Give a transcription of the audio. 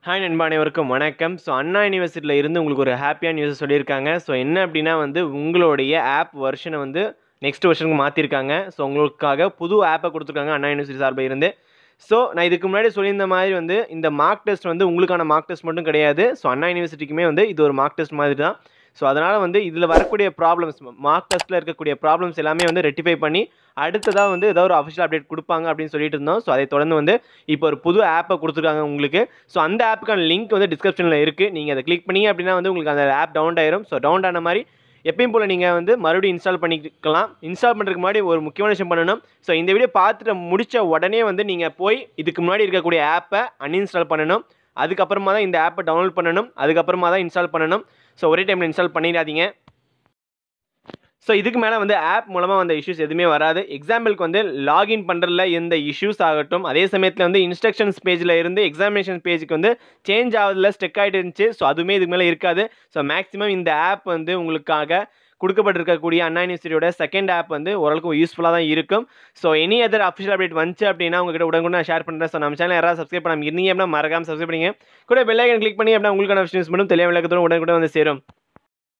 hi நண்பா அனைவருக்கும் வணக்கம் ஸோ அண்ணா யூனிவர்சிட்டியில் இருந்து உங்களுக்கு ஒரு ஹாப்பியான நியூஸ் சொல்லியிருக்காங்க ஸோ என்ன அப்படின்னா வந்து உங்களுடைய ஆப் வெர்ஷனை வந்து நெக்ஸ்ட் வெர்ஷனுக்கு மாற்றிருக்காங்க ஸோ உங்களுக்காக புது ஆப்பை கொடுத்துருக்காங்க அண்ணா யூனிவர்சிட்டி சார்பில் இருந்து ஸோ நான் இதுக்கு முன்னாடி சொல்லியிருந்த மாதிரி வந்து இந்த மார்க் டெஸ்ட் வந்து உங்களுக்கான மார்க் டெஸ்ட் மட்டும் கிடையாது ஸோ அண்ணா யூனிவர்சிட்டிக்குமே வந்து இது ஒரு மார்க் டெஸ்ட் மாதிரி தான் ஸோ அதனால் வந்து இதில் வரக்கூடிய ப்ராப்ளம்ஸ் மார்க் டெஸ்ட்டில் இருக்கக்கூடிய ப்ராப்ளம்ஸ் எல்லாமே வந்து ரெட்டிஃபை பண்ணி அடுத்ததாக வந்து ஏதாவது ஒரு அஃபிஷியல் அப்டேட் கொடுப்பாங்க அப்படின்னு சொல்லிட்டு இருந்தோம் ஸோ அதை தொடர்ந்து வந்து இப்போ ஒரு புது ஆப்பை கொடுத்துருக்காங்க உங்களுக்கு ஸோ அந்த ஆப்புக்கான லிங்க் வந்து டிஸ்கிரிப்ஷனில் இருக்குது நீங்கள் அதை கிளிக் பண்ணீங்க அப்படின்னா வந்து உங்களுக்கு அந்த ஆப் டவுன் ஆயிரும் ஸோ டவுன் ஆன மாதிரி எப்பயும் போல் நீங்கள் வந்து மறுபடியும் இன்ஸ்டால் பண்ணிக்கலாம் இன்ஸ்டால் பண்ணுறதுக்கு முன்னாடி ஒரு முக்கியமான விஷயம் பண்ணணும் ஸோ இந்த வீடியோ பார்த்துட்டு முடித்த உடனே வந்து நீங்கள் போய் இதுக்கு முன்னாடி இருக்கக்கூடிய ஆப்பை அன்இன்ஸ்டால் பண்ணணும் அதுக்கப்புறமா தான் இந்த ஆப்பை டவுன்லோட் பண்ணணும் அதுக்கப்புறமா தான் இன்ஸ்டால் பண்ணணும் ஸோ ஒரே டைமில் இன்ஸ்டால் பண்ணிடாதீங்க ஸோ இதுக்கு மேலே வந்து ஆப் மூலமாக வந்த இஷ்யூஸ் எதுவுமே வராது எக்ஸாம்பிளுக்கு வந்து லாகின் பண்ணுறதுல எந்த இஷ்யூஸ் ஆகட்டும் அதே சமயத்தில் வந்து இன்ஸ்ட்ரக்ஷன்ஸ் பேஜில் இருந்து எக்ஸாமினேஷன் பேஜுக்கு வந்து சேஞ்ச் ஆகுதுல ஸ்டெக் ஆகிட்டு இருந்துச்சு ஸோ அதுவுமே இதுக்கு மேலே இருக்காது ஸோ மேக்ஸிமம் இந்த ஆப் வந்து உங்களுக்காக கொடுக்கப்பட்டிருக்கக்கூடிய அண்ணா யூனிவர்சிட்டியோட செகண்ட் ஆப் வந்து ஓரளவுக்கு யூஸ்ஃபுல்லாக தான் இருக்கும் so any other official update வந்துச்சு அப்படின்னா உங்ககிட்ட உடனே நான் ஷேர் பண்ணுறேன் ஸோ நம்ம சேனல் யாராவது சப்ஸ்கிரைப் பண்ணாமல் இருந்தீங்க அப்படின்னா மறக்காம சப்ஸ்கிரைப் பண்ணிங்க கூட பெல்லைக்கன் கிளிக் பண்ணி அப்படின்னா உங்களுக்கான விஷயம் மட்டும் தெளிவாக விளக்கத்தோடு உடனே வந்து சேரும்